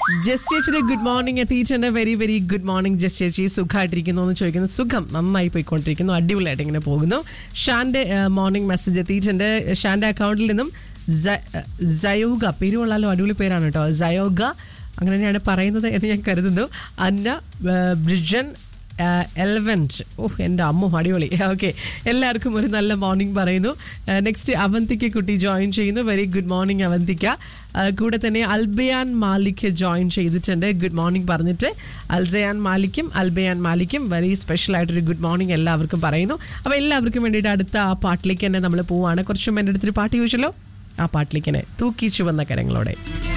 ജസ് ചേച്ചിയുടെ good morning എത്തിയിട്ടുണ്ട് വെരി വെരി ഗുഡ് മോർണിംഗ് ജസ് ചേച്ചി സുഖമായിട്ടിരിക്കുന്നു എന്ന് ചോദിക്കുന്നു സുഖം നന്നായി പോയിക്കൊണ്ടിരിക്കുന്നു അടിപൊളിയായിട്ട് ഇങ്ങനെ പോകുന്നു ഷാന്റെ മോർണിംഗ് മെസ്സേജ് എത്തിയിട്ടുണ്ട് ഷാന്റെ അക്കൗണ്ടിൽ നിന്നും സ- സയോഗ പേര് കൊള്ളാലോ അടിപൊളി പേരാണ് കേട്ടോ സയോഗ അങ്ങനെ തന്നെയാണ് പറയുന്നത് എന്ന് ഞാൻ കരുതുന്നു അന്ന ആ, ബ്രിജൻ എലവൻറ്റ് ഓഹ് എൻ്റെ അമ്മ അടിപൊളി ഓക്കെ എല്ലാവർക്കും ഒരു നല്ല മോർണിംഗ് പറയുന്നു നെക്സ്റ്റ് അവന്തിക്ക് കുട്ടി ജോയിൻ ചെയ്യുന്നു വെരി ഗുഡ് മോർണിംഗ് അവന്തിക്ക ആ, കൂടെ തന്നെ അൽബയാൻ മാലിക് ജോയിൻ ചെയ്തിട്ടുണ്ട് ഗുഡ് മോർണിംഗ് പറഞ്ഞിട്ട് അൽസയാൻ മാലിക്കും അൽബയാൻ മാലിക്കും വെരി സ്പെഷ്യൽ ആയിട്ടൊരു ഗുഡ് മോർണിംഗ് എല്ലാവർക്കും പറയുന്നു അപ്പോൾ എല്ലാവർക്കും വേണ്ടിയിട്ട് അടുത്ത ആ പാട്ടിലേക്ക് തന്നെ നമ്മൾ പോവാണ് കുറച്ചും എൻ്റെ അടുത്തൊരു പാട്ട് ചോദിച്ചല്ലോ ആ പാട്ടിലേക്ക് തന്നെ തൂക്കി ചുവന്ന കരങ്ങളോടെ